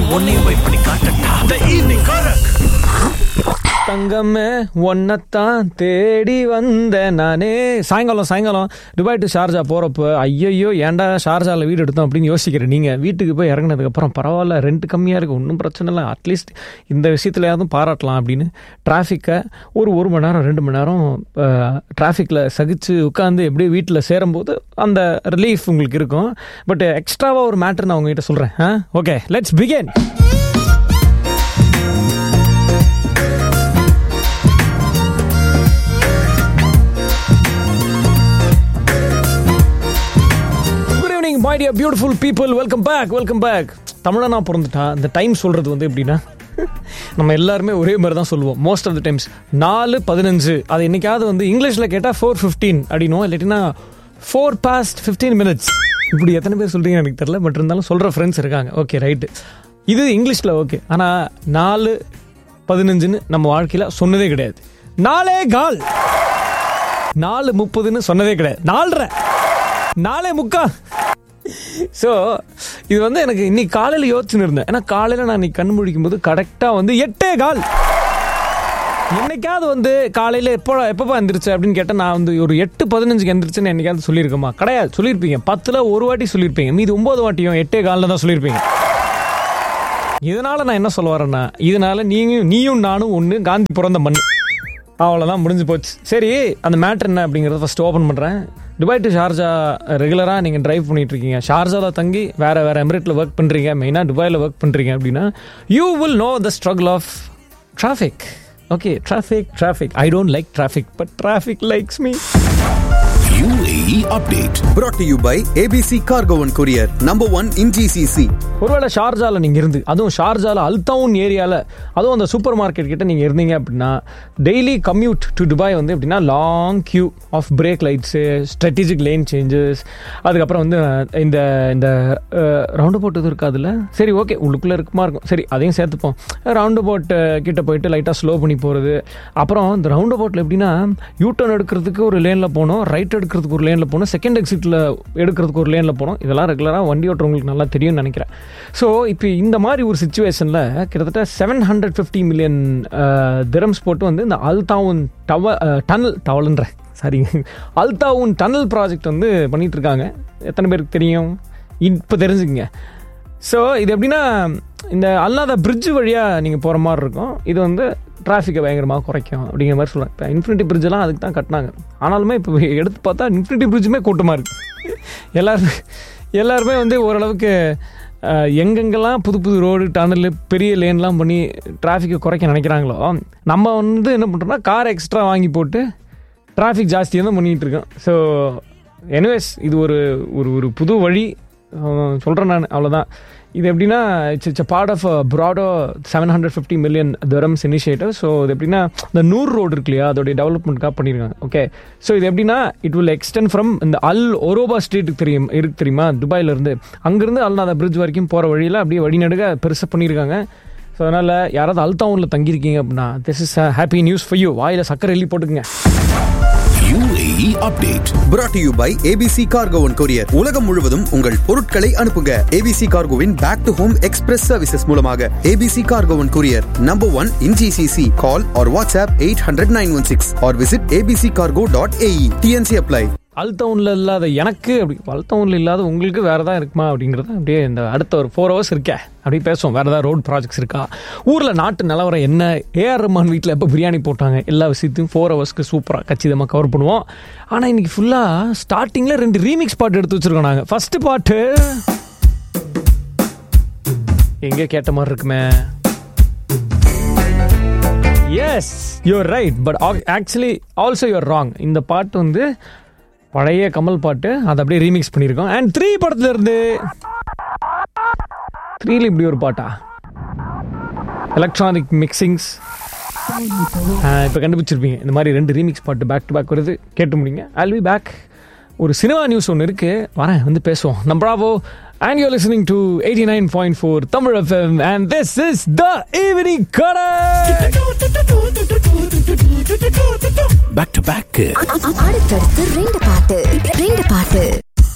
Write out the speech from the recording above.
உன்னையும் போய் பண்ணி காட்டட்டா த ஈவினிங் காரக் தங்கமே ஒன்னத்தான் தேடி வந்த நானே சாயங்காலம் சாயங்காலம் துபாய் டு ஷார்ஜா போகிறப்ப ஐயையோ ஏன்டா ஷார்ஜாவில் வீடு எடுத்தோம் அப்படின்னு யோசிக்கிறேன் நீங்கள் வீட்டுக்கு போய் இறங்குனதுக்கப்புறம் பரவாயில்ல ரெண்ட் கம்மியாக இருக்குது ஒன்றும் பிரச்சனை இல்லை அட்லீஸ்ட் இந்த விஷயத்துலையாவது பாராட்டலாம் அப்படின்னு டிராஃபிக்கை ஒரு ஒரு மணி நேரம் ரெண்டு மணி நேரம் டிராஃபிக்கில் சகிச்சு உட்காந்து எப்படியே வீட்டில் சேரும்போது அந்த ரிலீஃப் உங்களுக்கு இருக்கும் பட் எக்ஸ்ட்ராவாக ஒரு மேட்ரு நான் உங்ககிட்ட சொல்கிறேன் okay let's begin good evening my dear beautiful people welcome back welcome back தமிழனா பிறந்துட்டா இந்த டைம் சொல்கிறது வந்து எப்படின்னா நம்ம எல்லாருமே ஒரே மாதிரி தான் சொல்லுவோம் மோஸ்ட் ஆஃப் த டைம்ஸ் நாலு பதினஞ்சு அது என்னைக்காவது வந்து இங்கிலீஷில் கேட்டால் ஃபோர் ஃபிஃப்டீன் அப்படின்னும் இல்லாட்டினா ஃபோர் பாஸ்ட் ஃபிஃப்டீன் மினிட்ஸ் இப்படி எத்தனை பேர் சொல்கிறீங்க எனக்கு தெரியல பட் இருந்தாலும் சொல்கிற ஃப்ரெண்ட்ஸ் இருக்காங்க ஓகே ரைட்டு இது இங்கிலீஷில் ஓகே ஆனால் நாலு பதினஞ்சுன்னு நம்ம வாழ்க்கையில் சொன்னதே கிடையாது நாலே கால் நாலு முப்பதுன்னு சொன்னதே கிடையாது நாலரை நாலே முக்கா ஸோ இது வந்து எனக்கு இன்னைக்கு காலையில் யோசிச்சுன்னு இருந்தேன் ஏன்னா காலையில் நான் இன்னைக்கு கண் முழிக்கும் போது கரெக்டாக வந்து எட்டே கால் என்னைக்காவது வந்து காலையில் எப்போ எப்பப்போ எந்திரிச்சு அப்படின்னு கேட்டால் நான் வந்து ஒரு எட்டு பதினஞ்சுக்கு எந்திரிச்சுன்னு என்னைக்காவது சொல்லியிருக்கோமா கிடையாது சொல்லியிருப்பீங்க பத்தில் ஒரு வாட்டி சொல்லியிருப்பீங்க மீது ஒம்பது வாட்டியும் எட்டே காலில் தான் சொல்லியிருப்பீங்க இதனால நான் என்ன சொல்ல வரேன்னா இதனால நீங்க நீயும் நானும் ஒன்று காந்தி பிறந்த மண் அவ்வளோதான் முடிஞ்சு போச்சு சரி அந்த மேட்ரு என்ன அப்படிங்கிறத ஃபஸ்ட் ஓப்பன் பண்ணுறேன் துபாய் டு ஷார்ஜா ரெகுலராக நீங்கள் ட்ரைவ் பண்ணிட்டு இருக்கீங்க ஷார்ஜாவில் தங்கி வேறு வேறு எமிரேட்டில் ஒர்க் பண்ணுறீங்க மெயினாக துபாயில் ஒர்க் பண்ணுறீங்க அப்படின்னா you will know the struggle of traffic okay traffic traffic I don't like traffic but traffic likes me UAE update. brought to you by ABC Cargo and Courier, number one in GCC. ஒருவேளை ஷார்ஜாவில் நீங்கள் இருந்து அதுவும் ஷார்ஜாவில் அல்டவுன் ஏரியாவில் அதுவும் அந்த super market கிட்ட நீங்கள் இருந்தீங்க அப்படின்னா டெய்லி கம்யூட் டு துபாய் வந்து எப்படின்னா long queue of brake lights strategic lane changes அதுக்கப்புறம் வந்து அஹ், இந்த இந்த ரவுண்டு போட்டு இது இருக்காதுல்ல சரி ஓகே உள்ளுக்குள்ளே இருக்குமா இருக்கும் சரி அதையும் சேர்த்துப்போம் ரவுண்டு போட் கிட்ட போயிட்டு லைட்டாக ஸ்லோ பண்ணி போகிறது அப்புறம் இந்த ரவுண்டு போட்டில் எப்படின்னா யூ டர்ன் எடுக்கிறதுக்கு ஒரு லேனில் போகணும் ரைட் எடுக்கிறதுக்கு ஒரு லேனில் போகணும் செகண்ட் எக்ஸிட்டில் எடுக்கிறதுக்கு ஒரு லேனில் போகணும் இதெல்லாம் ரெகுலராக வண்டி ஓட்டுறவங்களுக்கு நல்லா தெரியும்னு நினைக்கிறேன் ஸோ இப்போ இந்த மாதிரி ஒரு சுச்சுவேஷனில் கிட்டத்தட்ட seven hundred fifty million dirhams போட்டு வந்து இந்த அல்தாவுன் டவ டனல் டவல்ன்ற சாரி அல்தாவுன் டனல் ப்ராஜெக்ட் வந்து பண்ணிட்டு இருக்காங்க எத்தனை பேருக்கு தெரியும் இப்போ தெரிஞ்சுக்கங்க ஸோ இது எப்படின்னா இந்த அல்லாத பிரிட்ஜ் வழியாக நீங்கள் போகிற மாதிரி இருக்கும் இது வந்து டிராஃபிக்கை பயங்கரமாக குறைக்கும் அப்படிங்கிற மாதிரி சொல்கிறேன் இப்போ இன்ஃபினிட்டி பிரிட்ஜெல்லாம் அதுக்கு தான் கட்டினாங்க ஆனாலுமே இப்போ எடுத்து பார்த்தா இன்ஃபினிட்டி பிரிட்ஜுமே கூட்டமாக இருக்குது எல்லாருமே எல்லாருமே வந்து ஓரளவுக்கு அஹ், எங்கெங்கெல்லாம் புது புது ரோடு டனல் பெரிய லேன்லாம் பண்ணி டிராஃபிக்கை குறைக்க நினைக்கிறாங்களோ நம்ம வந்து என்ன பண்ணுறோம்னா கார் எக்ஸ்ட்ரா வாங்கி போட்டு டிராஃபிக் ஜாஸ்தியாக தான் பண்ணிகிட்டு இருக்கோம் ஸோ எனிவேஸ் இது ஒரு ஒரு ஒரு புது வழி சொல்கிறேன் நான் அவ்வளோதான் இது எப்படின்னா இட்ஸ் இட்ஸ் பார்ட் ஆஃப் ப்ராடோ seven hundred fifty million dirhams initiative so இது எப்படின்னா இந்த நூறு ரோடு இருக்கு இல்லையா அதோடைய டெவலப்மெண்ட்காக பண்ணியிருக்காங்க ஓகே ஸோ இது எப்படின்னா இட் வில் எக்ஸ்டென்ட் ஃப்ரம் இந்த அல் ஒரோபா ஸ்ட்ரீட்டுக்கு தெரியும் இருக்கு தெரியுமா துபாயில இருந்து அங்கேருந்து அல்நாதா பிரிட்ஜ் வரைக்கும் போகிற வழியில் அப்படியே வழிநடுக பெருசாக பண்ணியிருக்காங்க ஸோ அதனால் யாராவது அல்டவுனில் தங்கியிருக்கீங்க அப்படின்னா this is happy news for you வாயில் சக்கரை எள்ளி போட்டுக்கங்க UAE update. brought to you by ABC Cargo and Courier. உலகம் முழுவதும் உங்கள் பொருட்களை அனுப்புங்க ABC Cargoவின் back to home express services மூலமாக ABC Cargo and Courier, number one in GCC. Call or WhatsApp 800-916 or visit abccargo.ae. TNC apply. அல்டவுனில் இல்லாத எனக்கு அப்படி அல்டவுனில் இல்லாத உங்களுக்கு வேறு தான் இருக்குமா அப்படிங்கிறத அப்படியே இந்த அடுத்த ஒரு ஃபோர் ஹவர்ஸ் இருக்கே அப்படியே பேசுவோம் வேறு ஏதாவது ரோட் ப்ராஜெக்ட்ஸ் இருக்கா ஊரில் நாட்டு நிலவரம் என்ன ஏஆர் ரஹ்மான் வீட்டில் எப்போ பிரியாணி போட்டாங்க எல்லா விஷயத்தையும் ஃபோர் ஹவர்ஸ்க்கு சூப்பராக கச்சிதமாக கவர் பண்ணுவோம் ஆனால் இன்னைக்கு ஃபுல்லாக ஸ்டார்டிங்கில் ரெண்டு ரீமிக்ஸ் பாட்டு எடுத்து வச்சுருக்கோம் நாங்கள் ஃபஸ்ட்டு பாட்டு எங்கே கேட்ட மாதிரி இருக்குமே yes you're right but actually also you're wrong இந்த பாட்டு வந்து பழைய கமல் பாட்டு அதை அப்படியே ரீமிக்ஸ் பண்ணியிருக்கோம் அண்ட் த்ரீ படத்துல இருந்து த்ரீல இப்படி ஒரு பாட்டா எலக்ட்ரானிக் மிக்சிங்ஸ் இப்போ கண்டுபிடிச்சிருப்பீங்க இந்த மாதிரி ரெண்டு ரீமிக்ஸ் பாட்டு பேக் டு பேக் வருது கேட்டு முடிங்க ஐல் பி பேக் ஒரு சினிமா நியூஸ் ஒன்று இருக்கு வரேன் வந்து பேசுவோம் நம்ப்ராவோ and you listening to eighty nine point four Tamil FM and this is the evening கடை Back to back. அடுத்தடுத்து ரெண்டு பாட்டு ரெண்டு பாட்டு